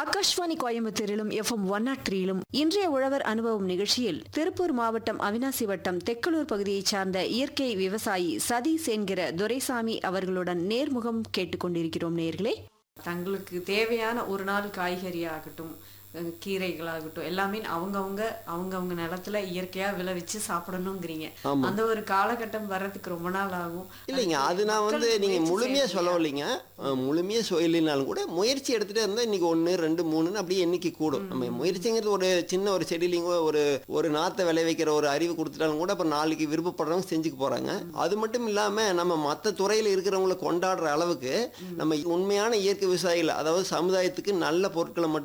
ஆகாஷ்வாணி கோயம்புத்தூரிலும் FM one naught த்ரீயிலும் இன்றைய உழவர் அனுபவம் நிகழ்ச்சியில் திருப்பூர் மாவட்டம் அவினாசி வட்டம் தெக்கலூர் பகுதியைச் சார்ந்த இயற்கை விவசாயி சதீஷ் என்கிற துரைசாமி அவர்களுடன் நேர்முகம் கேட்டுக்கொண்டிருக்கிறோம் நேர்களே தங்களுக்கு தேவையான ஒரு நாள் காய்கறி ஆகட்டும் அஹ் கீரைகளாகட்டும் எல்லாமே அவங்கவங்க அவங்கவங்க நிலத்துல இயற்கையா விளைவிச்சு சாப்பிடணுங்கிறீங்க ஆமா. அந்த ஒரு காலகட்டம் வர்றதுக்கு ரொம்ப நாள் ஆகும் இல்லைங்க அதுக்கு அது நான் வந்து மக்கள் நீங்கள் முயற்சி முழுமையாக செய்யணும் சொல்ல இல்லையா? இல்லைங்க அஹ், முழுமையாக சொல்லலைனாலும் கூட முயற்சி எடுத்துகிட்டே இருந்தால் இன்றைக்கி ஒன்று ரெண்டு மூணுன்னு அப்படியே எண்ணிக்கை கூடும் நம்ம முயற்சிங்கிறது ஒரு சின்ன ஒரு செடியிலிங்க ஒரு ஒரு நாற்றை விளைவிக்கிற ஒரு அறிவு கொடுத்துட்டாலும் கூட அப்புறம் நாளைக்கு விருப்பப்படுறவங்க செஞ்சுக்க போகிறாங்க அது மட்டும் இல்லாமல் நம்ம மற்ற துறையில் இருக்கிறவங்கள கொண்டாடுற அளவுக்கு நம்ம உண்மையான இயற்கை விவசாயிகள் அதாவது சமுதாயத்துக்கு நல்ல பொருட்களை மட்டும்